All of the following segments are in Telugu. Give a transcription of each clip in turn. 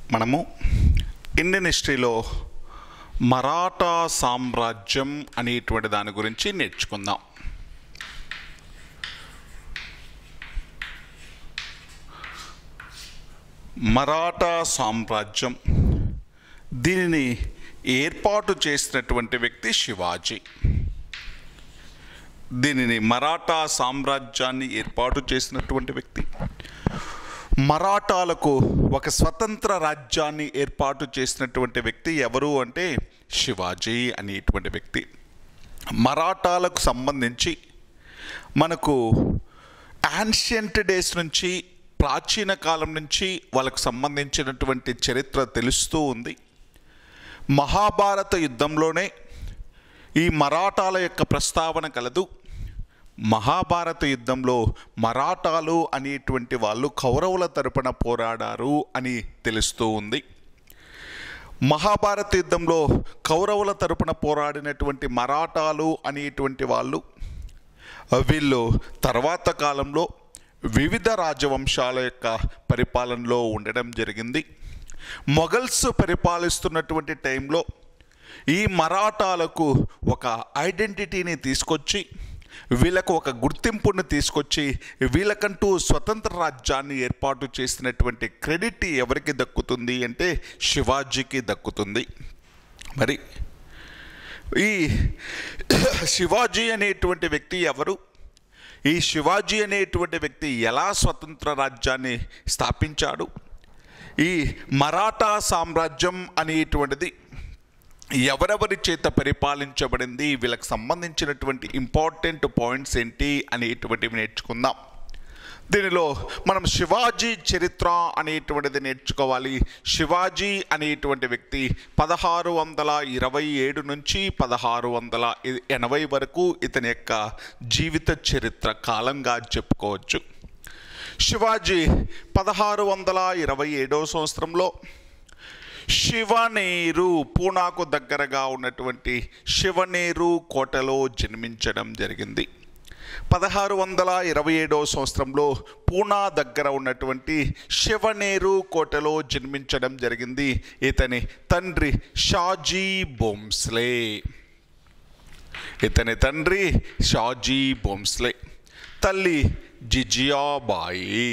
మనము ఇండియన్ హిస్టరీలో మరాఠా సామ్రాజ్యం అనేటువంటి దాని గురించి నేర్చుకుందాం మరాఠా సామ్రాజ్యం దీనిని ఏర్పాటు చేసినటువంటి వ్యక్తి శివాజీ దీనిని మరాఠా సామ్రాజ్యాన్ని ఏర్పాటు చేసినటువంటి వ్యక్తి మరాఠాలకు ఒక స్వతంత్ర రాజ్యాన్ని ఏర్పాటు చేసినటువంటి వ్యక్తి ఎవరు అంటే శివాజీ అనేటువంటి వ్యక్తి మరాఠాలకు సంబంధించి మనకు యాన్షియంట్ డేస్ నుంచి ప్రాచీన కాలం నుంచి వాళ్ళకు సంబంధించినటువంటి చరిత్ర తెలుస్తూ ఉంది మహాభారత యుద్ధంలోనే ఈ మరాఠాల యొక్క ప్రస్తావన కలదు మహాభారత యుద్ధంలో మరాఠాలు అనేటువంటి వాళ్ళు కౌరవుల తరపున పోరాడారు అని తెలుస్తూ ఉంది మహాభారత యుద్ధంలో కౌరవుల తరపున పోరాడినటువంటి మరాఠాలు అనేటువంటి వాళ్ళు వీళ్ళు తర్వాత కాలంలో వివిధ రాజవంశాల యొక్క పరిపాలనలో ఉండడం జరిగింది మొఘల్స్ పరిపాలిస్తున్నటువంటి టైంలో ఈ మరాఠాలకు ఒక ఐడెంటిటీని తీసుకొచ్చి వీళ్ళకు ఒక గుర్తింపును తీసుకొచ్చి వీళ్ళకంటూ స్వతంత్ర రాజ్యాన్ని ఏర్పాటు చేసినటువంటి క్రెడిట్ ఎవరికి దక్కుతుంది అంటే శివాజీకి దక్కుతుంది మరి ఈ శివాజీ అనేటువంటి వ్యక్తి ఎవరు ఈ శివాజీ అనేటువంటి వ్యక్తి ఎలా స్వతంత్ర రాజ్యాన్ని స్థాపించాడు ఈ మరాఠా సామ్రాజ్యం అనేటువంటిది ఎవరెవరి చేత పరిపాలించబడింది వీళ్ళకి సంబంధించినటువంటి ఇంపార్టెంట్ పాయింట్స్ ఏంటి అనేటువంటివి నేర్చుకుందాం దీనిలో మనం శివాజీ చరిత్ర అనేటువంటిది నేర్చుకోవాలి శివాజీ అనేటువంటి వ్యక్తి పదహారు వందల ఇరవై ఏడు నుంచి పదహారు వందల ఎనభై వరకు ఇతని యొక్క జీవిత చరిత్ర కాలంగా చెప్పుకోవచ్చు శివాజీ పదహారు వందల ఇరవై ఏడవ సంవత్సరంలో శివనేరు పూనాకు దగ్గరగా ఉన్నటువంటి శివనేరు కోటలో జన్మించడం జరిగింది పదహారు వందల ఇరవై ఏడవ సంవత్సరంలో పూనా దగ్గర ఉన్నటువంటి శివనేరు కోటలో జన్మించడం జరిగింది ఇతని తండ్రి షాజీ బోమ్స్లే ఇతని తండ్రి షాజీ బోమ్స్లే తల్లి జిజియాబాయి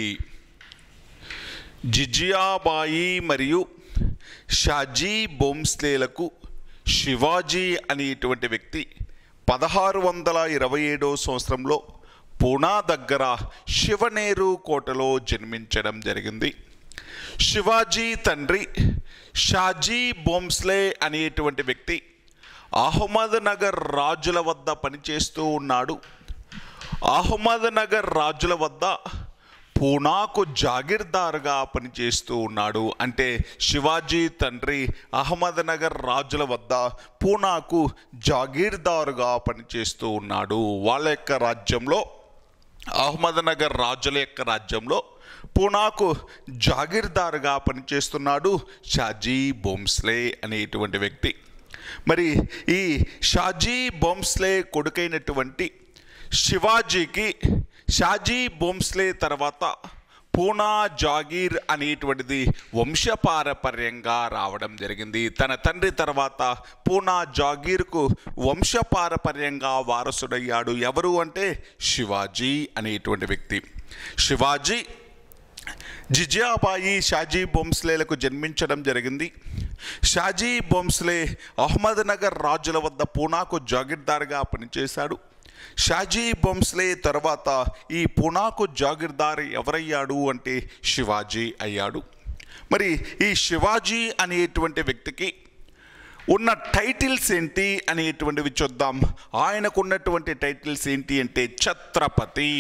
జిజియాబాయి మరియు షాజీ బోమ్స్లేలకు శివాజీ అనేటువంటి వ్యక్తి పదహారు వందల ఇరవై ఏడవ సంవత్సరంలో పూనా దగ్గర శివనేరు కోటలో జన్మించడం జరిగింది శివాజీ తండ్రి షాజీ బోమ్స్లే అనేటువంటి వ్యక్తి అహ్మద్ నగర్ రాజుల వద్ద పనిచేస్తూ ఉన్నాడు అహ్మద్ నగర్ రాజుల వద్ద పూనాకు జాగీర్దార్గా పనిచేస్తూ ఉన్నాడు అంటే శివాజీ తండ్రి అహ్మద్ నగర్ రాజుల వద్ద పూనాకు జాగీర్దారుగా పనిచేస్తూ ఉన్నాడు వాళ్ళ యొక్క రాజ్యంలో అహ్మద్ నగర్ రాజుల యొక్క రాజ్యంలో పూనాకు జాగీర్దారుగా పనిచేస్తున్నాడు షాజీ బోమ్స్లే అనేటువంటి వ్యక్తి మరి ఈ షాజీ బోమ్స్లే కొడుకైనటువంటి శివాజీకి షాజీ బోమ్స్లే తర్వాత పూనా జాగీర్ అనేటువంటిది వంశపారపర్యంగా రావడం జరిగింది తన తండ్రి తర్వాత పూనా జాగీర్కు వంశపారపర్యంగా వారసుడయ్యాడు ఎవరు అంటే శివాజీ అనేటువంటి వ్యక్తి శివాజీ జిజియాబాయి షాజీ బొంస్లేలకు జన్మించడం జరిగింది షాజీ బొంస్లే అహ్మద్ నగర్ రాజుల వద్ద పూనాకు జాగీర్దార్గా పనిచేశాడు షాజీ బొంస్లే తర్వాత ఈ పూనాకు జాగీర్దార్ ఎవరయ్యాడు అంటే శివాజీ అయ్యాడు మరి ఈ శివాజీ అనేటువంటి వ్యక్తికి ఉన్న టైటిల్స్ ఏంటి అనేటువంటివి చూద్దాం ఆయనకు ఉన్నటువంటి టైటిల్స్ ఏంటి అంటే ఛత్రపతి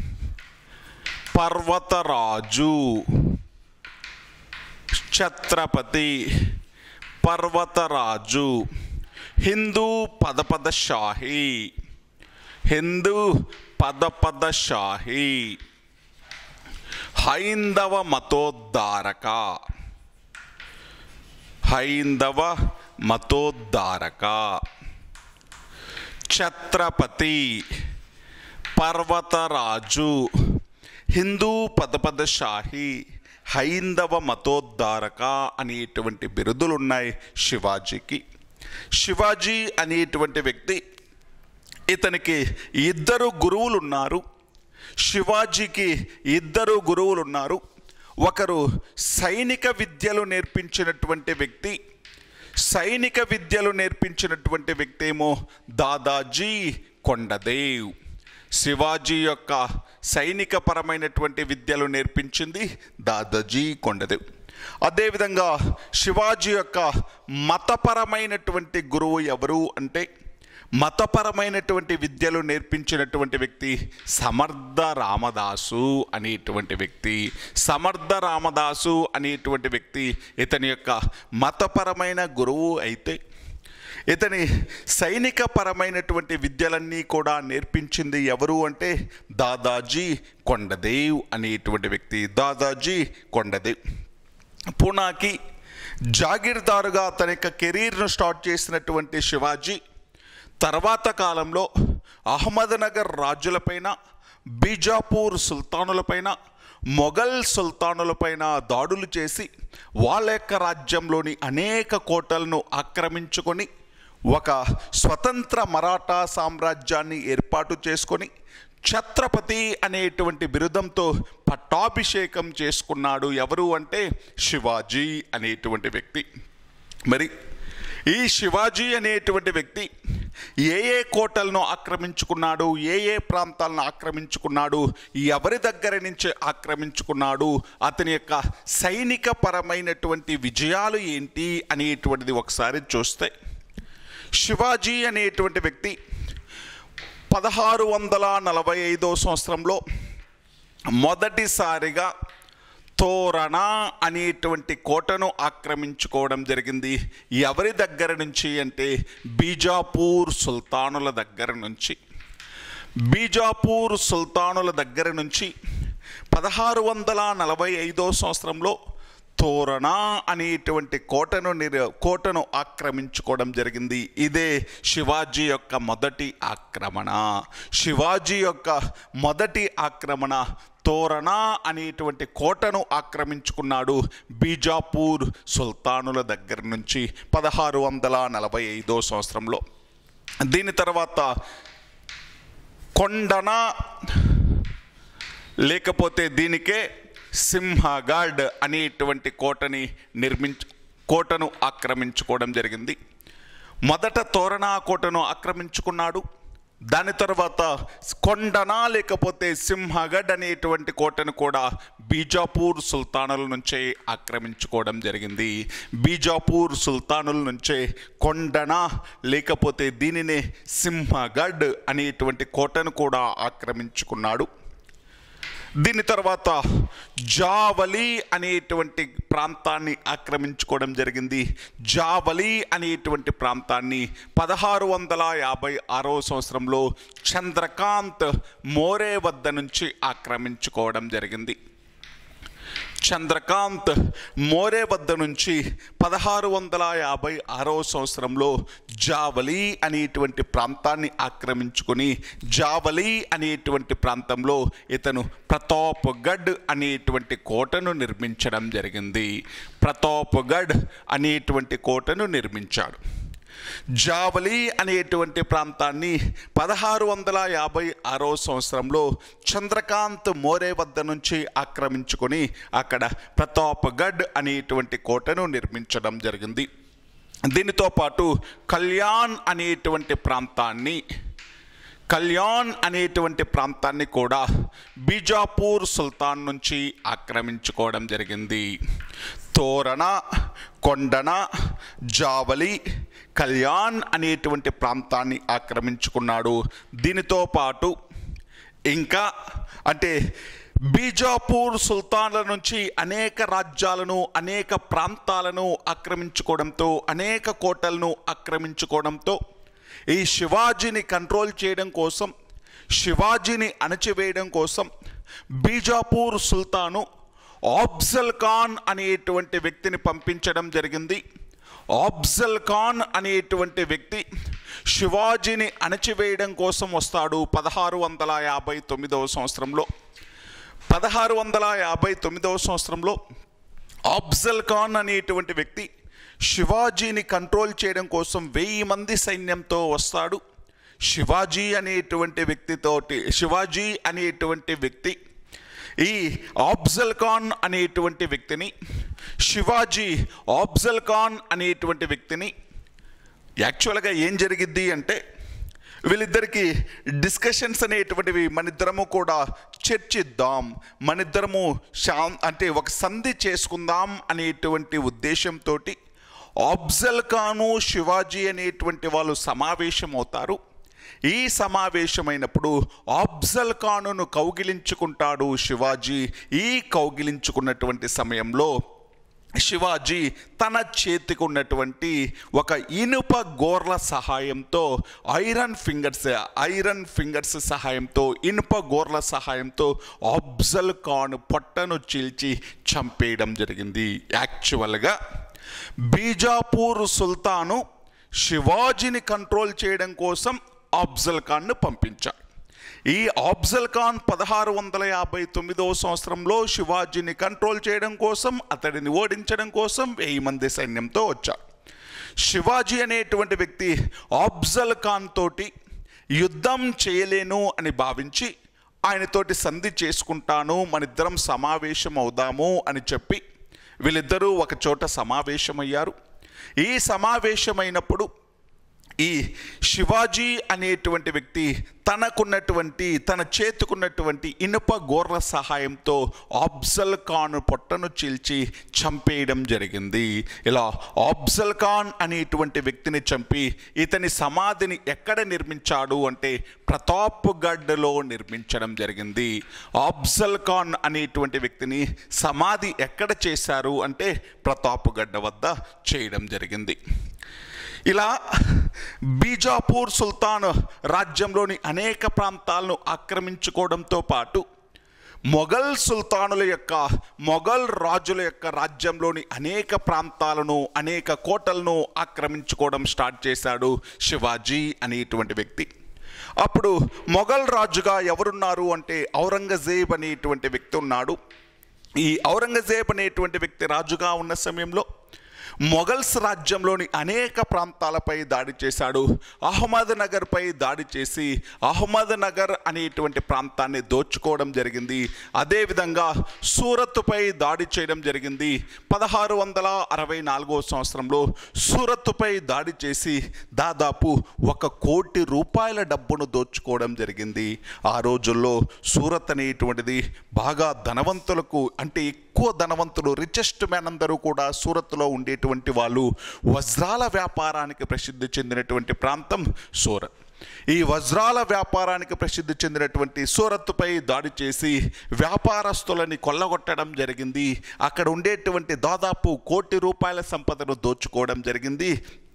పర్వతరాజు ఛత్రపతి పర్వతరాజు హిందూ పదపద షాహి హిందూ పదపద షాహి హైందవ మతోద్ధారక హైందవ మతోద్ధారక ఛత్రపతి పర్వతరాజు హిందూ పదపద షాహి హైందవ మతోద్ధారక అనేటువంటి బిరుదులు ఉన్నాయి శివాజీకి శివాజీ అనేటువంటి వ్యక్తి ఇతనికి ఇద్దరు గురువులు ఉన్నారు శివాజీకి ఇద్దరు గురువులు ఉన్నారు ఒకరు సైనిక విద్యలు నేర్పించినటువంటి వ్యక్తి సైనిక విద్యలు నేర్పించినటువంటి వ్యక్తి ఏమో దాదాజీ కొండదేవ్ శివాజీ యొక్క సైనిక పరమైనటువంటి విద్యలు నేర్పించింది దాదాజీ కొండదేవ్ అదేవిధంగా శివాజీ యొక్క మతపరమైనటువంటి గురువు ఎవరు అంటే మతపరమైనటువంటి విద్యలు నేర్పించినటువంటి వ్యక్తి సమర్థ రామదాసు అనేటువంటి వ్యక్తి సమర్థ రామదాసు అనేటువంటి వ్యక్తి ఇతని యొక్క మతపరమైన గురువు అయితే ఇతని సైనిక పరమైనటువంటి విద్యలన్నీ కూడా నేర్పించింది ఎవరు అంటే దాదాజీ కొండదేవ్ అనేటువంటి వ్యక్తి దాదాజీ కొండదేవ్ పూనాకి జాగీర్దారుగా తన యొక్క కెరీర్ను స్టార్ట్ చేసినటువంటి శివాజీ తర్వాత కాలంలో అహ్మద్నగర్ రాజులపైన బీజాపూర్ సుల్తానులపైన మొఘల్ సుల్తానులపైన దాడులు చేసి వాళ్ళ యొక్క రాజ్యంలోని అనేక కోటలను ఆక్రమించుకొని ఒక స్వతంత్ర మరాఠా సామ్రాజ్యాన్ని ఏర్పాటు చేసుకొని ఛత్రపతి అనేటువంటి బిరుదంతో పట్టాభిషేకం చేసుకున్నాడు ఎవరు అంటే శివాజీ అనేటువంటి వ్యక్తి మరి ఈ శివాజీ అనేటువంటి వ్యక్తి ఏ ఏ కోటలను ఆక్రమించుకున్నాడు ఏ ఏ ప్రాంతాలను ఆక్రమించుకున్నాడు ఎవరి దగ్గర నుంచి ఆక్రమించుకున్నాడు అతని యొక్క సైనిక పరమైనటువంటి విజయాలు ఏంటి అనేటువంటిది ఒకసారి చూస్తే శివాజీ అనేటువంటి వ్యక్తి పదహారు వందల నలభై ఐదో సంవత్సరంలో మొదటిసారిగా తోరణ అనేటువంటి కోటను ఆక్రమించుకోవడం జరిగింది ఎవరి దగ్గర నుంచి అంటే బీజాపూర్ సుల్తానుల దగ్గర నుంచి బీజాపూర్ సుల్తానుల దగ్గర నుంచి పదహారు వందల నలభై ఐదో సంవత్సరంలో తోరణ అనేటువంటి కోటను నిర్ కోటను ఆక్రమించుకోవడం జరిగింది ఇదే శివాజీ యొక్క మొదటి ఆక్రమణ శివాజీ యొక్క మొదటి ఆక్రమణ తోరణ అనేటువంటి కోటను ఆక్రమించుకున్నాడు బీజాపూర్ సుల్తానుల దగ్గర నుంచి పదహారు వందల నలభై ఐదో సంవత్సరంలో దీని తర్వాత కొండన లేకపోతే దీనికే సింహగఢ్ అనేటువంటి కోటని నిర్మించ కోటను ఆక్రమించుకోవడం జరిగింది మొదట తోరణ కోటను ఆక్రమించుకున్నాడు దాని తర్వాత కొండన లేకపోతే సింహగఢ్ అనేటువంటి కోటను కూడా బీజాపూర్ సుల్తానుల నుంచే ఆక్రమించుకోవడం జరిగింది బీజాపూర్ సుల్తానుల నుంచే కొండన లేకపోతే దీనినే సింహగఢ్ అనేటువంటి కోటను కూడా ఆక్రమించుకున్నాడు దీని తర్వాత జావలి అనేటువంటి ప్రాంతాన్ని ఆక్రమించుకోవడం జరిగింది జావలి అనేటువంటి ప్రాంతాన్ని పదహారు వందల యాభై ఆరో సంవత్సరంలో చంద్రకాంత్ మోరే వద్ద నుంచి ఆక్రమించుకోవడం జరిగింది చంద్రకాంత్ మోరే వద్ద నుంచి పదహారు వందల యాభై ఆరో సంవత్సరంలో జావలి అనేటువంటి ప్రాంతాన్ని ఆక్రమించుకొని జావలి అనేటువంటి ప్రాంతంలో ఇతను ప్రతాప్గఢ్ అనేటువంటి కోటను నిర్మించడం జరిగింది ప్రతాప్గఢ్ అనేటువంటి కోటను నిర్మించాడు జావలి అనేటువంటి ప్రాంతాన్ని పదహారు వందల యాభై ఆరో సంవత్సరంలో చంద్రకాంత్ మోరే వద్ద నుంచి ఆక్రమించుకొని అక్కడ ప్రతాప్గఢ్ అనేటువంటి కోటను నిర్మించడం జరిగింది దీనితో పాటు కళ్యాణ్ అనేటువంటి ప్రాంతాన్ని కళ్యాణ్ అనేటువంటి ప్రాంతాన్ని కూడా బీజాపూర్ సుల్తాన్ నుంచి ఆక్రమించుకోవడం జరిగింది తోరణ కొండన జావలి కళ్యాణ్ అనేటువంటి ప్రాంతాన్ని ఆక్రమించుకున్నాడు దీనితో పాటు ఇంకా అంటే బీజాపూర్ సుల్తాన్ల నుంచి అనేక రాజ్యాలను అనేక ప్రాంతాలను ఆక్రమించుకోవడంతో అనేక కోటలను ఆక్రమించుకోవడంతో ఈ శివాజీని కంట్రోల్ చేయడం కోసం శివాజీని అణచివేయడం కోసం బీజాపూర్ సుల్తాను ఆబ్జల్ ఖాన్ అనేటువంటి వ్యక్తిని పంపించడం జరిగింది ఆబ్జల్ ఖాన్ అనేటువంటి వ్యక్తి శివాజీని అణచివేయడం కోసం వస్తాడు పదహారు వందల యాభై తొమ్మిదవ సంవత్సరంలో పదహారు వందల యాభై తొమ్మిదవ సంవత్సరంలో ఆఫ్జల్ ఖాన్ అనేటువంటి వ్యక్తి శివాజీని కంట్రోల్ చేయడం కోసం వెయ్యి మంది సైన్యంతో వస్తాడు శివాజీ అనేటువంటి వ్యక్తితోటి శివాజీ అనేటువంటి వ్యక్తి ఈ ఆఫ్జల్ ఖాన్ అనేటువంటి వ్యక్తిని శివాజీ ఆఫ్జల్ ఖాన్ అనేటువంటి వ్యక్తిని యాక్చువల్గా ఏం జరిగిద్ది అంటే వీళ్ళిద్దరికి డిస్కషన్స్ అనేటువంటివి మనిద్దరము కూడా చర్చిద్దాం మనిద్దరము శా అంటే ఒక సంధి చేసుకుందాం అనేటువంటి ఉద్దేశంతో ఆఫ్జల్ ఖాను శివాజీ అనేటువంటి వాళ్ళు సమావేశం అవుతారు ఈ సమావేశమైనప్పుడు ఆఫ్జల్ ఖానును కౌగిలించుకుంటాడు శివాజీ ఈ కౌగిలించుకున్నటువంటి సమయంలో శివాజీ తన చేతికి ఉన్నటువంటి ఒక ఇనుప గోర్ల సహాయంతో ఐరన్ ఫింగర్స్ ఐరన్ ఫింగర్స్ సహాయంతో ఇనుప గోర్ల సహాయంతో అఫ్జల్ ఖాన్ పొట్టను చీల్చి చంపేయడం జరిగింది యాక్చువల్గా బీజాపూర్ సుల్తాను శివాజీని కంట్రోల్ చేయడం కోసం అఫ్జల్ ఖాన్ను పంపించాడు ఈ అఫ్జల్ ఖాన్ పదహారు వందల యాభై తొమ్మిదవ సంవత్సరంలో శివాజీని కంట్రోల్ చేయడం కోసం అతడిని ఓడించడం కోసం వెయ్యి మంది సైన్యంతో వచ్చాడు శివాజీ అనేటువంటి వ్యక్తి అఫ్జల్ ఖాన్ తోటి యుద్ధం చేయలేను అని భావించి ఆయనతోటి సంధి చేసుకుంటాను మనిద్దరం సమావేశం అవుదాము అని చెప్పి వీళ్ళిద్దరూ ఒక చోట సమావేశమయ్యారు ఈ సమావేశమైనప్పుడు ఈ శివాజీ అనేటువంటి వ్యక్తి తనకున్నటువంటి తన చేతుకున్నటువంటి ఇనుప గోర్ల సహాయంతో అఫ్జల్ ఖాన్ పొట్టను చీల్చి చంపేయడం జరిగింది ఇలా అఫ్జల్ ఖాన్ అనేటువంటి వ్యక్తిని చంపి ఇతని సమాధిని ఎక్కడ నిర్మించాడు అంటే ప్రతాప్గఢ్లో నిర్మించడం జరిగింది అఫ్జల్ ఖాన్ అనేటువంటి వ్యక్తిని సమాధి ఎక్కడ చేశారు అంటే ప్రతాప్గఢ్ వద్ద చేయడం జరిగింది ఇలా బీజాపూర్ సుల్తాన్ రాజ్యంలోని అనేక ప్రాంతాలను ఆక్రమించుకోవడంతో పాటు మొఘల్ సుల్తానుల యొక్క మొఘల్ రాజుల యొక్క రాజ్యంలోని అనేక ప్రాంతాలను అనేక కోటలను ఆక్రమించుకోవడం స్టార్ట్ చేశాడు శివాజీ అనేటువంటి వ్యక్తి అప్పుడు మొఘల్ రాజుగా ఎవరున్నారు అంటే ఔరంగజేబ్ అనేటువంటి వ్యక్తి ఉన్నాడు ఈ ఔరంగజేబ్ అనేటువంటి వ్యక్తి రాజుగా ఉన్న సమయంలో మొఘల్స్ రాజ్యంలోని అనేక ప్రాంతాలపై దాడి చేశాడు అహ్మద్ నగర్పై దాడి చేసి అహ్మద్ నగర్ అనేటువంటి ప్రాంతాన్ని దోచుకోవడం జరిగింది అదేవిధంగా సూరత్పై దాడి చేయడం జరిగింది పదహారు వందల అరవై నాలుగో సంవత్సరంలో సూరత్పై దాడి చేసి దాదాపు ఒక కోటి రూపాయల డబ్బును దోచుకోవడం జరిగింది ఆ రోజుల్లో సూరత్ అనేటువంటిది బాగా ధనవంతులకు అంటే ఎక్కువ ధనవంతులు రిచెస్ట్ మ్యాన్ అందరూ కూడా సూరత్లో ఉండేటువంటి వాళ్ళు వజ్రాల వ్యాపారానికి ప్రసిద్ధి చెందినటువంటి ప్రాంతం సూరత్ ఈ వజ్రాల వ్యాపారానికి ప్రసిద్ధి చెందినటువంటి సూరత్పై దాడి చేసి వ్యాపారస్తులని కొల్లగొట్టడం జరిగింది అక్కడ ఉండేటువంటి దాదాపు కోటి రూపాయల సంపదను దోచుకోవడం జరిగింది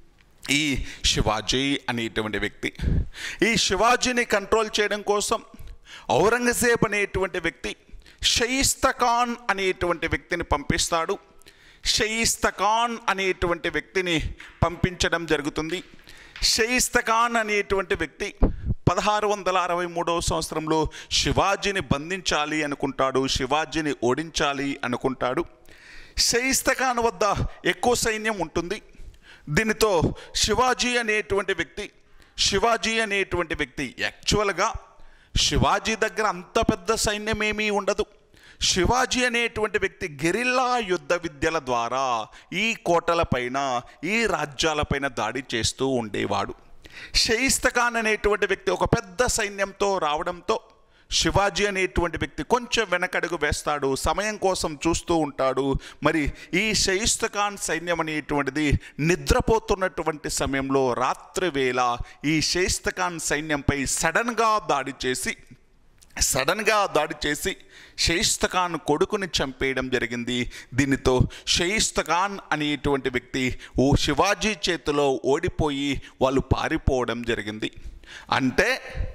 ఈ శివాజీ అనేటువంటి వ్యక్తి ఈ శివాజీని కంట్రోల్ చేయడం కోసం ఔరంగజేబ్ అనేటువంటి వ్యక్తి షయిస్తఖాన్ అనేటువంటి వ్యక్తిని పంపిస్తాడు షయిస్తఖాన్ అనేటువంటి వ్యక్తిని పంపించడం జరుగుతుంది షయిస్తఖాన్ అనేటువంటి వ్యక్తి పదహారు వందల అరవై మూడవ సంవత్సరంలో శివాజీని బంధించాలి అనుకుంటాడు శివాజీని ఓడించాలి అనుకుంటాడు షయిస్తఖాన్ వద్ద ఎక్కువ సైన్యం ఉంటుంది దీనితో శివాజీ అనేటువంటి వ్యక్తి శివాజీ అనేటువంటి వ్యక్తి యాక్చువల్గా శివాజీ దగ్గర అంత పెద్ద సైన్యం ఏమీ ఉండదు శివాజీ అనేటువంటి వ్యక్తి గెరిల్లా యుద్ధ విద్యల ద్వారా ఈ కోటలపైన ఈ రాజ్యాలపైన దాడి చేస్తూ ఉండేవాడు షయిస్తఖాన్ అనేటువంటి వ్యక్తి ఒక పెద్ద సైన్యంతో రావడంతో శివాజీ అనేటువంటి వ్యక్తి కొంచెం వెనకడుగు వేస్తాడు సమయం కోసం చూస్తూ ఉంటాడు మరి ఈ షయిస్తఖాన్ సైన్యం అనేటువంటిది నిద్రపోతున్నటువంటి సమయంలో రాత్రి వేళ ఈ షయిస్తఖాన్ సైన్యంపై సడన్గా దాడి చేసి సడన్గా దాడి చేసి షయిస్తఖాన్ కొడుకుని చంపేయడం జరిగింది దీనితో షయిస్తఖాన్ అనేటువంటి వ్యక్తి ఓ శివాజీ చేతిలో ఓడిపోయి వాళ్ళు పారిపోవడం జరిగింది అంటే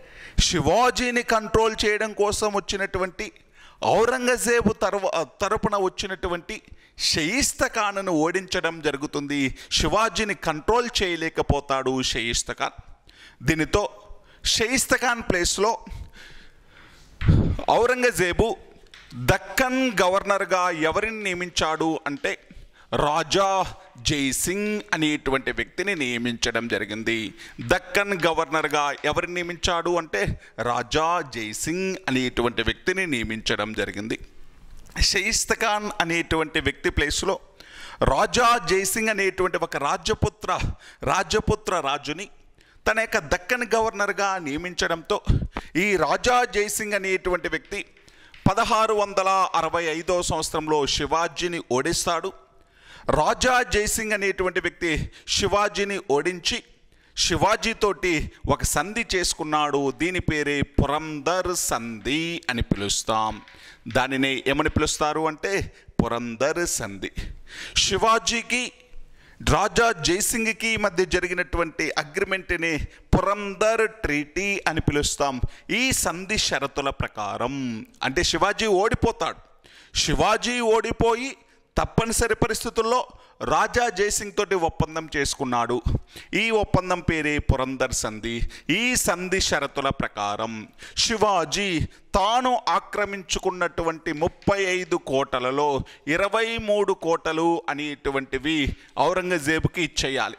శివాజీని కంట్రోల్ చేయడం కోసం వచ్చినటువంటి ఔరంగజేబు తరవ తరపున వచ్చినటువంటి షయిస్తఖాన్ను ఓడించడం జరుగుతుంది శివాజీని కంట్రోల్ చేయలేకపోతాడు షయిస్తఖాన్ దీనితో షయిస్తఖాన్ ప్లేస్లో ఔరంగజేబు దక్కన్ గవర్నర్గా ఎవరిని నియమించాడు అంటే రాజా జైసింగ్ అనేటువంటి వ్యక్తిని నియమించడం జరిగింది దక్కన్ గవర్నర్గా ఎవరిని నియమించాడు అంటే రాజా జైసింగ్ అనేటువంటి వ్యక్తిని నియమించడం జరిగింది షయిస్త ఖాన్ అనేటువంటి వ్యక్తి ప్లేస్లో రాజా జైసింగ్ అనేటువంటి ఒక రాజపుత్ర రాజపుత్ర రాజుని తన యొక్క దక్కన్ గవర్నర్గా నియమించడంతో ఈ రాజా జైసింగ్ అనేటువంటి వ్యక్తి పదహారు వందల అరవై ఐదో సంవత్సరంలో శివాజీని ఓడిస్తాడు రాజా జైసింగ్ అనేటువంటి వ్యక్తి శివాజీని ఓడించి శివాజీతోటి ఒక సంధి చేసుకున్నాడు దీని పేరే పురందర్ సంధి అని పిలుస్తాం దానిని ఏమని పిలుస్తారు అంటే పురందర్ సంధి శివాజీకి రాజా జైసింగ్కి మధ్య జరిగినటువంటి అగ్రిమెంట్ని పురందర్ ట్రీటీ అని పిలుస్తాం ఈ సంధి షరతుల ప్రకారం అంటే శివాజీ ఓడిపోతాడు శివాజీ ఓడిపోయి తప్పనిసరి పరిస్థితుల్లో రాజా జైసింగ్ తోటి ఒప్పందం చేసుకున్నాడు ఈ ఒప్పందం పేరే పురందర్ సంధి ఈ సంధి షరతుల ప్రకారం శివాజీ తాను ఆక్రమించుకున్నటువంటి ముప్పై ఐదు కోటలలో ఇరవై మూడు కోటలు అనేటువంటివి ఔరంగజేబుకి ఇచ్చేయాలి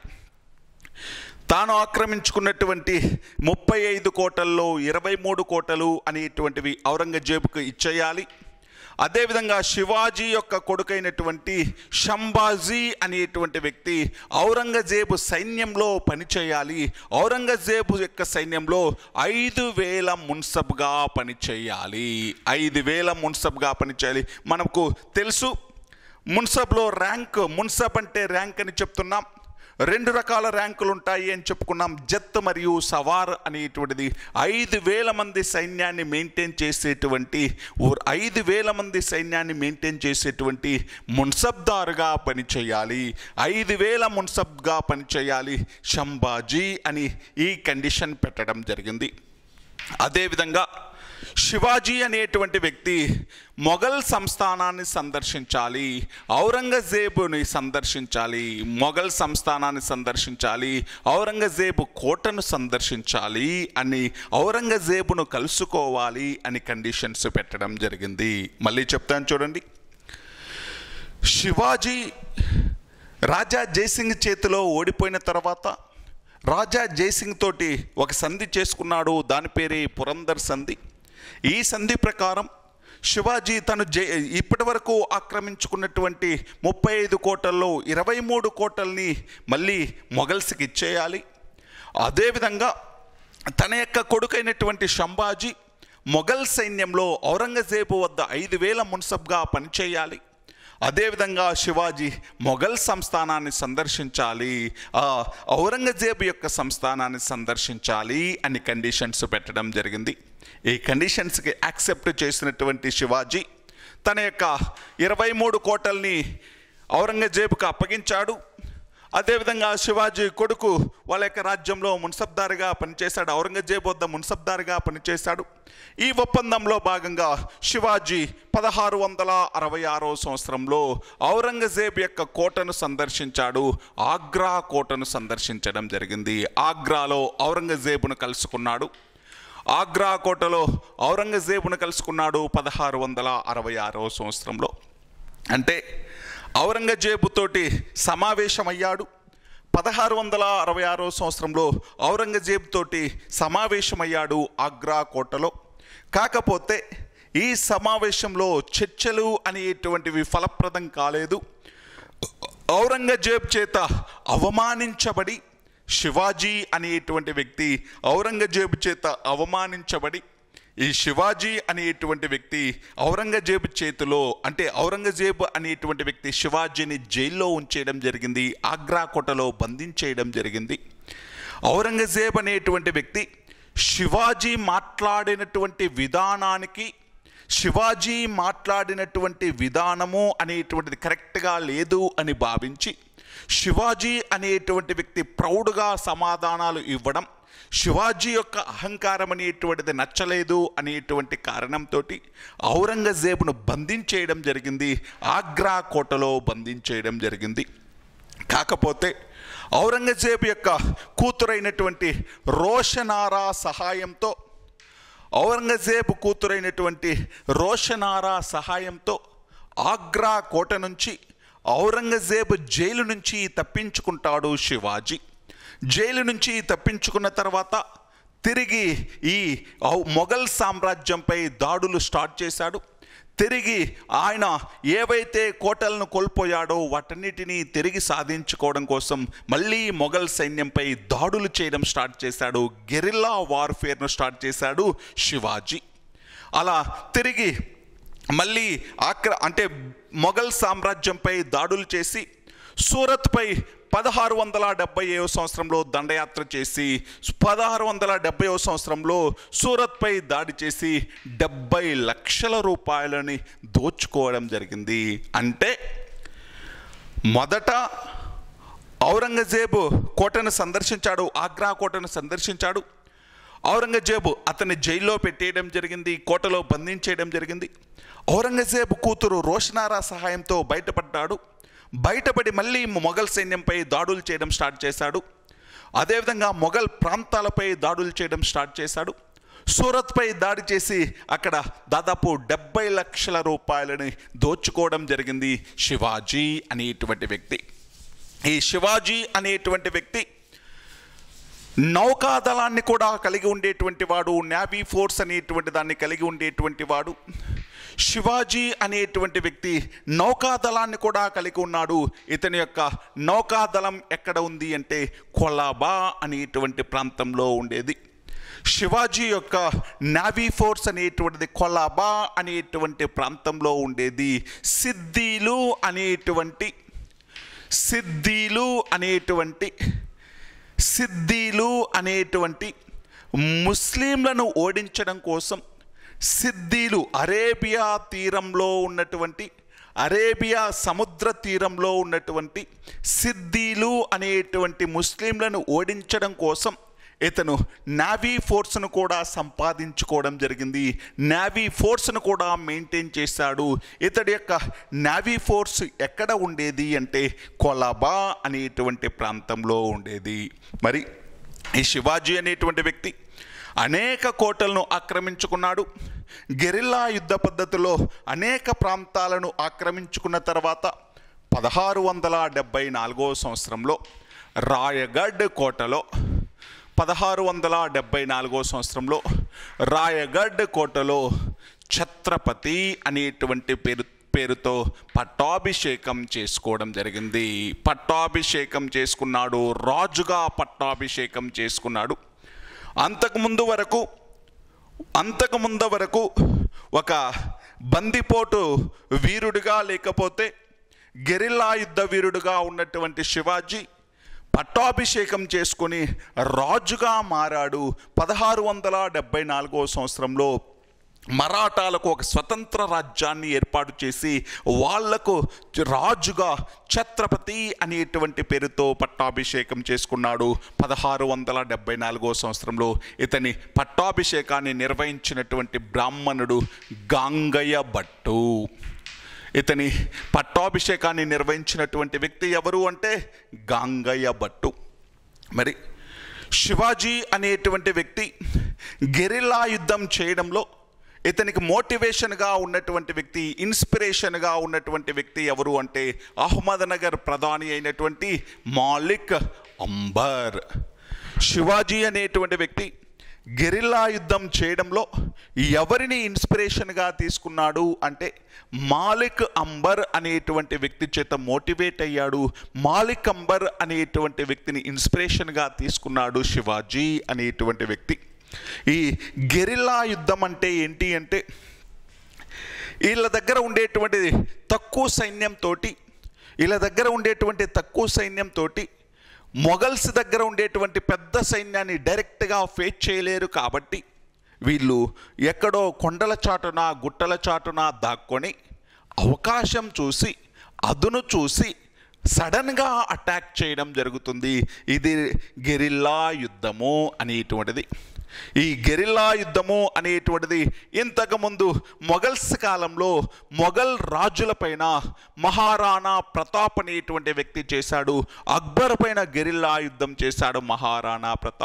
తాను ఆక్రమించుకున్నటువంటి ముప్పై ఐదు కోటల్లో ఇరవై మూడు కోటలు అనేటువంటివి ఔరంగజేబుకు ఇచ్చేయాలి అదేవిధంగా శివాజీ యొక్క కొడుకైనటువంటి షంబాజీ అనేటువంటి వ్యక్తి ఔరంగజేబు సైన్యంలో పనిచేయాలి ఔరంగజేబు యొక్క సైన్యంలో ఐదు వేల మున్సబ్గా పనిచేయాలి ఐదు వేల మున్సబ్గా పనిచేయాలి మనకు తెలుసు మున్సబ్లో ర్యాంక్ మున్సబ్ అంటే ర్యాంక్ అని చెప్తున్నాం రెండు రకాల ర్యాంకులు ఉంటాయి అని చెప్పుకున్నాం జత్ మరియు సవార్ అనేటువంటిది ఐదు వేల మంది సైన్యాన్ని మెయింటైన్ చేసేటువంటి ఓ ఐదు వేల మంది సైన్యాన్ని మెయింటైన్ చేసేటువంటి మున్సబ్దారుగా పనిచేయాలి ఐదు వేల మున్సబ్గా పనిచేయాలి షంబాజీ అని ఈ కండిషన్ పెట్టడం జరిగింది అదేవిధంగా శివాజీ అనేటువంటి వ్యక్తి మొఘల్ సంస్థానాన్ని సందర్శించాలి ఔరంగజేబుని సందర్శించాలి మొఘల్ సంస్థానాన్ని సందర్శించాలి ఔరంగజేబు కోటను సందర్శించాలి అని ఔరంగజేబును కలుసుకోవాలి అని కండిషన్స్ పెట్టడం జరిగింది మళ్ళీ చెప్తాను చూడండి శివాజీ రాజా జయసింగ్ చేతిలో ఓడిపోయిన తర్వాత రాజా జయసింగ్ తోటి ఒక సంధి చేసుకున్నాడు దాని పేరే పురందర్ సంధి ఈ సంధి ప్రకారం శివాజీ తను జై ఇప్పటి వరకు ఆక్రమించుకున్నటువంటి ముప్పై ఐదు కోటల్లో ఇరవై మూడు కోటల్ని మళ్ళీ మొఘల్స్కి ఇచ్చేయాలి అదేవిధంగా తన యొక్క కొడుకైనటువంటి షంబాజీ మొఘల్ సైన్యంలో ఔరంగజేబు వద్ద ఐదు వేల మున్సబ్గా పనిచేయాలి అదేవిధంగా శివాజీ మొఘల్ సంస్థానాన్ని సందర్శించాలి ఆ ఔరంగజేబు యొక్క సంస్థానాన్ని సందర్శించాలి అని కండిషన్స్ పెట్టడం జరిగింది ఈ కండిషన్స్కి యాక్సెప్ట్ చేసినటువంటి శివాజీ తన యొక్క ఇరవై మూడు కోటల్ని ఔరంగజేబుకు అప్పగించాడు అదేవిధంగా శివాజీ కొడుకు వాళ్ళ యొక్క రాజ్యంలో మున్సబ్దారుగా పనిచేశాడు ఔరంగజేబు వద్ద మున్సబ్దారుగా పనిచేశాడు ఈ ఒప్పందంలో భాగంగా శివాజీ పదహారు వందల అరవై ఆరో సంవత్సరంలో ఔరంగజేబు యొక్క కోటను సందర్శించాడు ఆగ్రా కోటను సందర్శించడం జరిగింది ఆగ్రాలో ఔరంగజేబును కలుసుకున్నాడు ఆగ్రా కోటలో ఔరంగజేబును కలుసుకున్నాడు పదహారు వందల అరవై ఆరో సంవత్సరంలో అంటే ఔరంగజేబు తోటి సమావేశమయ్యాడు పదహారు వందల అరవై ఆరో సంవత్సరంలో ఔరంగజేబు తోటి సమావేశమయ్యాడు ఆగ్రా కోటలో కాకపోతే ఈ సమావేశంలో చర్చలు అనేటువంటివి ఫలప్రదం కాలేదు ఔరంగజేబ్ చేత అవమానించబడి శివాజీ అనేటువంటి వ్యక్తి ఔరంగజేబు చేత అవమానించబడి ఈ శివాజీ అనేటువంటి వ్యక్తి ఔరంగజేబు చేతిలో అంటే ఔరంగజేబు అనేటువంటి వ్యక్తి శివాజీని జైల్లో ఉంచేయడం జరిగింది ఆగ్రా కోటలో బంధించేయడం జరిగింది ఔరంగజేబ్ అనేటువంటి వ్యక్తి శివాజీ మాట్లాడినటువంటి విధానానికి శివాజీ మాట్లాడినటువంటి విధానము అనేటువంటిది కరెక్ట్గా లేదు అని భావించి శివాజీ అనేటువంటి వ్యక్తి ప్రౌడ్గా సమాధానాలు ఇవ్వడం శివాజీ యొక్క అహంకారం అనేటువంటిది నచ్చలేదు అనేటువంటి కారణంతో ఔరంగజేబును బంధించేయడం జరిగింది ఆగ్రా కోటలో బంధించేయడం జరిగింది కాకపోతే ఔరంగజేబు యొక్క కూతురైనటువంటి రోషనారా సహాయంతో ఔరంగజేబు కూతురైనటువంటి రోషనారా సహాయంతో ఆగ్రా కోట నుంచి ఔరంగజేబు జైలు నుంచి తప్పించుకుంటాడు శివాజీ జైలు నుంచి తప్పించుకున్న తర్వాత తిరిగి ఈ ఔ- మొఘల్ సామ్రాజ్యంపై దాడులు స్టార్ట్ చేశాడు తిరిగి ఆయన ఏవైతే కోటలను కోల్పోయాడో వాటన్నిటినీ తిరిగి సాధించుకోవడం కోసం మళ్ళీ మొఘల్ సైన్యంపై దాడులు చేయడం స్టార్ట్ చేశాడు గెరిల్లా వార్ఫేర్ను స్టార్ట్ చేశాడు శివాజీ అలా తిరిగి మళ్ళీ ఆక్ర అంటే మొఘల్ సామ్రాజ్యంపై దాడులు చేసి సూరత్పై పదహారు వందల డెబ్బై సంవత్సరంలో దండయాత్ర చేసి పదహారు వందల డెబ్బై సంవత్సరంలో సూరత్పై దాడి చేసి డెబ్బై లక్షల రూపాయలని దోచుకోవడం జరిగింది అంటే మొదట ఔరంగజేబు కోటను సందర్శించాడు ఆగ్రా కోటను సందర్శించాడు ఔరంగజేబు అతన్ని జైల్లో పెట్టేయడం జరిగింది కోటలో బంధించేయడం జరిగింది ఔరంగజేబు కూతురు రోషనారా సహాయంతో బయటపడ్డాడు బయటపడి మళ్ళీ మొఘల్ సైన్యంపై దాడులు చేయడం స్టార్ట్ చేశాడు అదేవిధంగా మొఘల్ ప్రాంతాలపై దాడులు చేయడం స్టార్ట్ చేశాడు సూరత్పై దాడి చేసి అక్కడ దాదాపు డెబ్బై లక్షల రూపాయలని దోచుకోవడం జరిగింది శివాజీ అనేటువంటి వ్యక్తి ఈ శివాజీ అనేటువంటి వ్యక్తి నౌకాదళాన్ని కూడా కలిగి ఉండేటువంటి వాడు నేవీ ఫోర్స్ అనేటువంటి దాన్ని కలిగి ఉండేటువంటి వాడు శివాజీ అనేటువంటి వ్యక్తి నౌకాదళాన్ని కూడా కలిగి ఉన్నాడు ఇతని యొక్క నౌకాదళం ఎక్కడ ఉంది అంటే కొలాబా అనేటువంటి ప్రాంతంలో ఉండేది శివాజీ యొక్క నావీ ఫోర్స్ అనేటువంటిది కొలాబా అనేటువంటి ప్రాంతంలో ఉండేది సిద్దీలు అనేటువంటి సిద్దీలు అనేటువంటి సిద్దీలు అనేటువంటి ముస్లింలను ఓడించడం కోసం సిద్దీలు అరేబియా తీరంలో ఉన్నటువంటి అరేబియా సముద్ర తీరంలో ఉన్నటువంటి సిద్దీలు అనేటువంటి ముస్లింలను ఓడించడం కోసం ఇతను నావీ ఫోర్స్ను కూడా సంపాదించుకోవడం జరిగింది నావీ ఫోర్స్ను కూడా మెయింటైన్ చేశాడు ఇతడి యొక్క నావీ ఫోర్స్ ఎక్కడ ఉండేది అంటే కొలాబా అనేటువంటి ప్రాంతంలో ఉండేది మరి ఈ శివాజీ అనేటువంటి వ్యక్తి అనేక కోటలను ఆక్రమించుకున్నాడు గెరిల్లా యుద్ధ పద్ధతిలో అనేక ప్రాంతాలను ఆక్రమించుకున్న తర్వాత పదహారు వందల డెబ్బై నాలుగో సంవత్సరంలో రాయగఢ్ కోటలో పదహారు వందల డెబ్బై నాలుగో సంవత్సరంలో రాయగఢ్ కోటలో ఛత్రపతి అనేటువంటి పేరు పేరుతో పట్టాభిషేకం చేసుకోవడం జరిగింది పట్టాభిషేకం చేసుకున్నాడు రాజుగా పట్టాభిషేకం చేసుకున్నాడు అంతకుముందు వరకు అంతకుముందు వరకు ఒక బందిపోటు వీరుడిగా లేకపోతే గెరిల్లా యుద్ధ వీరుడుగా ఉన్నటువంటి శివాజీ పట్టాభిషేకం చేసుకుని రాజుగా మారాడు పదహారు వందల డెబ్బై నాలుగో సంవత్సరంలో మరాఠాలకు ఒక స్వతంత్ర రాజ్యాన్ని ఏర్పాటు చేసి వాళ్లకు రాజుగా ఛత్రపతి అనేటువంటి పేరుతో పట్టాభిషేకం చేసుకున్నాడు పదహారు వందల డెబ్బై నాలుగో సంవత్సరంలో ఇతని పట్టాభిషేకాన్ని నిర్వహించినటువంటి బ్రాహ్మణుడు గాంగయ్య భట్టు ఇతని పట్టాభిషేకాన్ని నిర్వహించినటువంటి వ్యక్తి ఎవరు అంటే గాంగయ్య భట్టు మరి శివాజీ అనేటువంటి వ్యక్తి గెరిల్లా యుద్ధం చేయడంలో ఇతనికి మోటివేషన్గా ఉన్నటువంటి వ్యక్తి ఇన్స్పిరేషన్గా ఉన్నటువంటి వ్యక్తి ఎవరు అంటే అహ్మద్నగర్ ప్రధాని అయినటువంటి మాలిక్ అంబర్ శివాజీ అనేటువంటి వ్యక్తి గెరిల్లా యుద్ధం చేయడంలో ఎవరిని ఇన్స్పిరేషన్గా తీసుకున్నాడు అంటే మాలిక్ అంబర్ అనేటువంటి వ్యక్తి చేత మోటివేట్ అయ్యాడు మాలిక్ అంబర్ అనేటువంటి వ్యక్తిని ఇన్స్పిరేషన్గా తీసుకున్నాడు శివాజీ అనేటువంటి వ్యక్తి ఈ గెరిల్లా యుద్ధం అంటే ఏంటి అంటే వీళ్ళ దగ్గర ఉండేటువంటి తక్కువ సైన్యంతో వీళ్ళ దగ్గర ఉండేటువంటి తక్కువ సైన్యంతో మొఘల్స్ దగ్గర ఉండేటువంటి పెద్ద సైన్యాన్ని డైరెక్ట్గా ఫేస్ చేయలేరు కాబట్టి వీళ్ళు ఎక్కడో కొండల చాటున గుట్టల చాటున దాక్కొని అవకాశం చూసి అదును చూసి సడన్గా అటాక్ చేయడం జరుగుతుంది ఇది గెరిల్లా యుద్ధము అనేటువంటిది ఈ గెరిల్లా యుద్ధము అనేటువంటిది ఇంతకుముందు మొఘల్స్ కాలంలో మొఘల్ రాజులపైన మహారాణా ప్రతాప్ అనేటువంటి వ్యక్తి చేశాడు అక్బర్ పైన గెరిల్లా యుద్ధం చేశాడు మహారాణా ప్రతాప్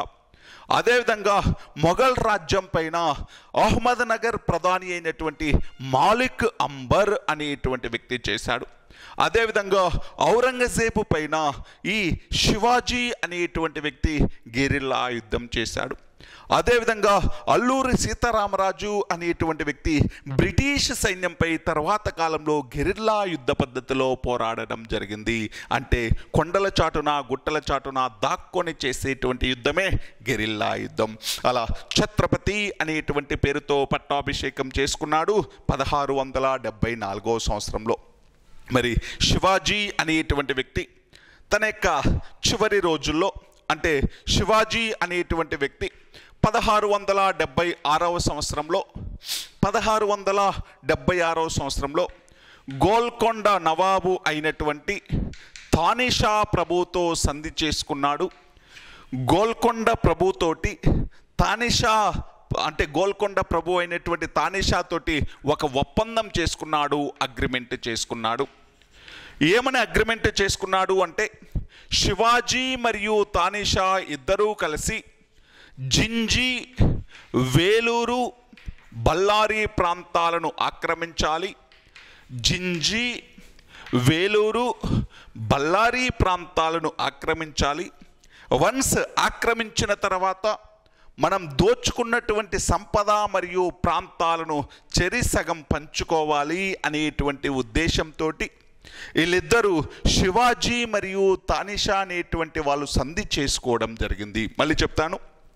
అదేవిధంగా మొఘల్ రాజ్యం పైన అహ్మద్ నగర్ ప్రధాని అయినటువంటి మాలిక్ అంబర్ అనేటువంటి వ్యక్తి చేశాడు అదేవిధంగా ఔరంగజేబు పైన ఈ శివాజీ అనేటువంటి వ్యక్తి గెరిల్లా యుద్ధం చేశాడు అదేవిధంగా అల్లూరి సీతారామరాజు అనేటువంటి వ్యక్తి బ్రిటిష్ సైన్యంపై తర్వాత కాలంలో గెరిల్లా యుద్ధ పద్ధతిలో పోరాడడం జరిగింది అంటే కొండల చాటున గుట్టల చాటున దాక్కొని చేసేటువంటి యుద్ధమే గెరిల్లా యుద్ధం అలా ఛత్రపతి అనేటువంటి పేరుతో పట్టాభిషేకం చేసుకున్నాడు పదహారు వందల డెబ్బై నాలుగో సంవత్సరంలో మరి శివాజీ అనేటువంటి వ్యక్తి తన యొక్క చివరి రోజుల్లో అంటే శివాజీ అనేటువంటి వ్యక్తి పదహారు వందల డెబ్బై ఆరవ సంవత్సరంలో పదహారు వందల డెబ్బై ఆరవ సంవత్సరంలో గోల్కొండ నవాబు అయినటువంటి తానిషా ప్రభుతో సంధి చేసుకున్నాడు గోల్కొండ ప్రభుతోటి తానిషా అంటే గోల్కొండ ప్రభు అయినటువంటి తానిషా తోటి ఒక ఒప్పందం చేసుకున్నాడు అగ్రిమెంట్ చేసుకున్నాడు ఏమని అగ్రిమెంట్ చేసుకున్నాడు అంటే శివాజీ మరియు తానిషా ఇద్దరూ కలిసి జింజి వేలూరు బళ్ళారి ప్రాంతాలను ఆక్రమించాలి జింజి వేలూరు బళ్ళారి ప్రాంతాలను ఆక్రమించాలి వన్స్ ఆక్రమించిన తర్వాత మనం దోచుకున్నటువంటి సంపద మరియు ప్రాంతాలను చెరి సగం పంచుకోవాలి అనేటువంటి ఉద్దేశంతో వీళ్ళిద్దరూ శివాజీ మరియు తానిషా అనేటువంటి వాళ్ళు సంధి చేసుకోవడం జరిగింది మళ్ళీ చెప్తాను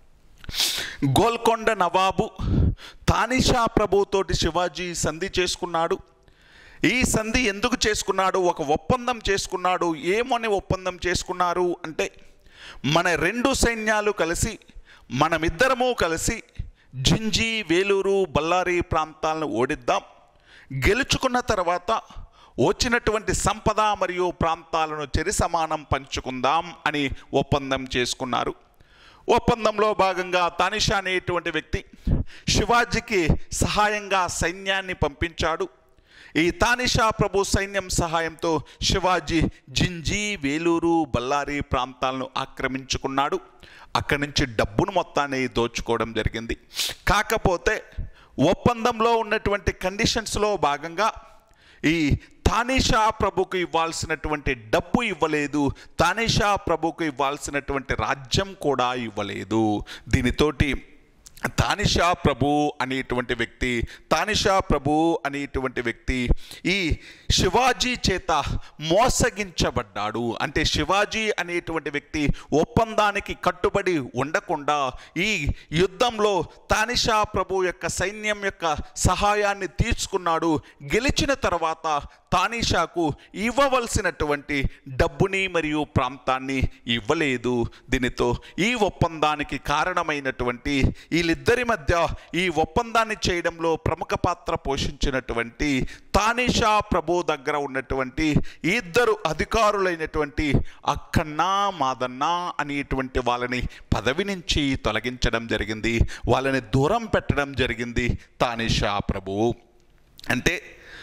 గోల్కొండ నవాబు తానిషా ప్రభుతోటి శివాజీ సంధి చేసుకున్నాడు ఈ సంధి ఎందుకు చేసుకున్నాడు ఒక ఒప్పందం చేసుకున్నాడు ఏమని ఒప్పందం చేసుకున్నారు అంటే మన రెండు సైన్యాలు కలిసి మనమిద్దరము కలిసి జింజి వేలూరు బళ్ళారి ప్రాంతాలను ఓడిద్దాం గెలుచుకున్న తర్వాత వచ్చినటువంటి సంపద మరియు ప్రాంతాలను చెరి సమానం పంచుకుందాం అని ఒప్పందం చేసుకున్నారు ఒప్పందంలో భాగంగా తానిషా అనేటువంటి వ్యక్తి శివాజీకి సహాయంగా సైన్యాన్ని పంపించాడు ఈ తానిషా ప్రభు సైన్యం సహాయంతో శివాజీ జింజి వేలూరు బళ్ళారి ప్రాంతాలను ఆక్రమించుకున్నాడు అక్కడి నుంచి డబ్బును మొత్తాన్ని దోచుకోవడం జరిగింది కాకపోతే ఒప్పందంలో ఉన్నటువంటి కండిషన్స్లో భాగంగా ఈ తానిషా ప్రభుకు ఇవ్వాల్సినటువంటి డబ్బు ఇవ్వలేదు తానిషా ప్రభుకు ఇవ్వాల్సినటువంటి రాజ్యం కూడా ఇవ్వలేదు దీనితోటి తానిషా ప్రభు అనేటువంటి వ్యక్తి తానిషా ప్రభు అనేటువంటి వ్యక్తి ఈ శివాజీ చేత మోసగించబడ్డాడు అంటే శివాజీ అనేటువంటి వ్యక్తి ఒప్పందానికి కట్టుబడి ఉండకుండా ఈ యుద్ధంలో తానిషా ప్రభు యొక్క సైన్యం యొక్క సహాయాన్ని తీర్చుకున్నాడు గెలిచిన తర్వాత తానిషాకు ఇవ్వవలసినటువంటి డబ్బుని మరియు ప్రాంతాన్ని ఇవ్వలేదు దీనితో ఈ ఒప్పందానికి కారణమైనటువంటి వీళ్ళిద్దరి మధ్య ఈ ఒప్పందాన్ని చేయడంలో ప్రముఖ పాత్ర పోషించినటువంటి తానిషా ప్రభు దగ్గర ఉన్నటువంటి ఇద్దరు అధికారులైనటువంటి అక్కన్నా మాదన్నా అనేటువంటి వాళ్ళని పదవి నుంచి తొలగించడం జరిగింది వాళ్ళని దూరం పెట్టడం జరిగింది తానిషా ప్రభువు అంటే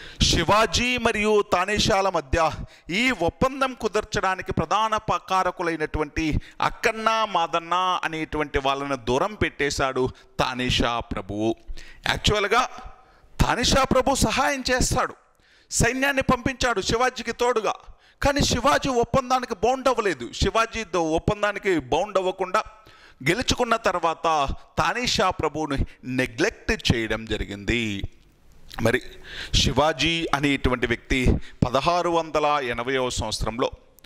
శివాజీ మరియు తానేషాల మధ్య ఈ ఒప్పందం కుదర్చడానికి ప్రధాన ప- కారకులైనటువంటి అక్కన్న మాదన్న అనేటువంటి వాళ్ళని దూరం పెట్టేశాడు తానేషా ప్రభువు యాక్చువల్గా తానిషా ప్రభు సహాయం చేస్తాడు సైన్యాన్ని పంపించాడు శివాజీకి తోడుగా కానీ శివాజీ ఒప్పందానికి బౌండ్ అవ్వలేదు శివాజీతో ఒప్పందానికి బౌండ్ అవ్వకుండా గెలుచుకున్న తర్వాత తానిషా ప్రభువుని నెగ్లెక్ట్ చేయడం జరిగింది మరి శివాజీ అనేటువంటి వ్యక్తి పదహారు వందల ఎనభైవ సంవత్సరంలో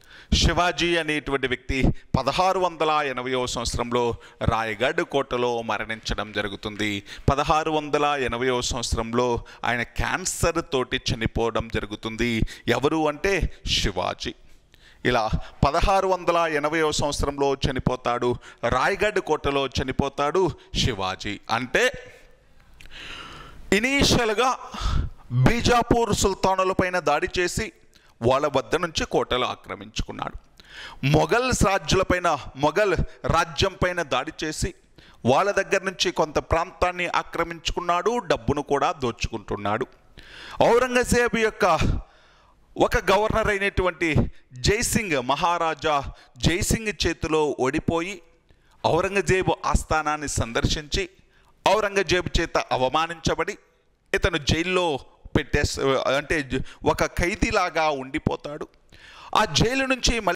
శివాజీ అనేటువంటి వ్యక్తి పదహారు వందల ఎనభైవ సంవత్సరంలో రాయగఢ్ కోటలో మరణించడం జరుగుతుంది పదహారు వందల ఎనభైవ సంవత్సరంలో ఆయన క్యాన్సర్ తోటి చనిపోవడం జరుగుతుంది ఎవరు అంటే శివాజీ ఇలా పదహారు వందల ఎనభైవ సంవత్సరంలో చనిపోతాడు రాయగఢ్ కోటలో చనిపోతాడు శివాజీ అంటే ఇనీషియల్గా బీజాపూర్ సుల్తానులపైన దాడి చేసి వాళ్ళ వద్ద నుంచి కోటలు ఆక్రమించుకున్నాడు మొఘల్ రాజ్యులపైన మొఘల్ రాజ్యం పైన దాడి చేసి వాళ్ళ దగ్గర నుంచి కొంత ప్రాంతాన్ని ఆక్రమించుకున్నాడు డబ్బును కూడా దోచుకుంటున్నాడు ఔరంగజేబు యొక్క ఒక గవర్నర్ అయినటువంటి జైసింగ్ మహారాజా జైసింగ్ చేతిలో ఓడిపోయి ఔరంగజేబు ఆస్థానాన్ని సందర్శించి ఔరంగజేబు చేత అవమానించబడి ఇతను జైల్లో పెట్టే అంటే ఒక ఖైదీలాగా ఉండిపోతాడు ఆ జైలు నుంచి మళ్ళీ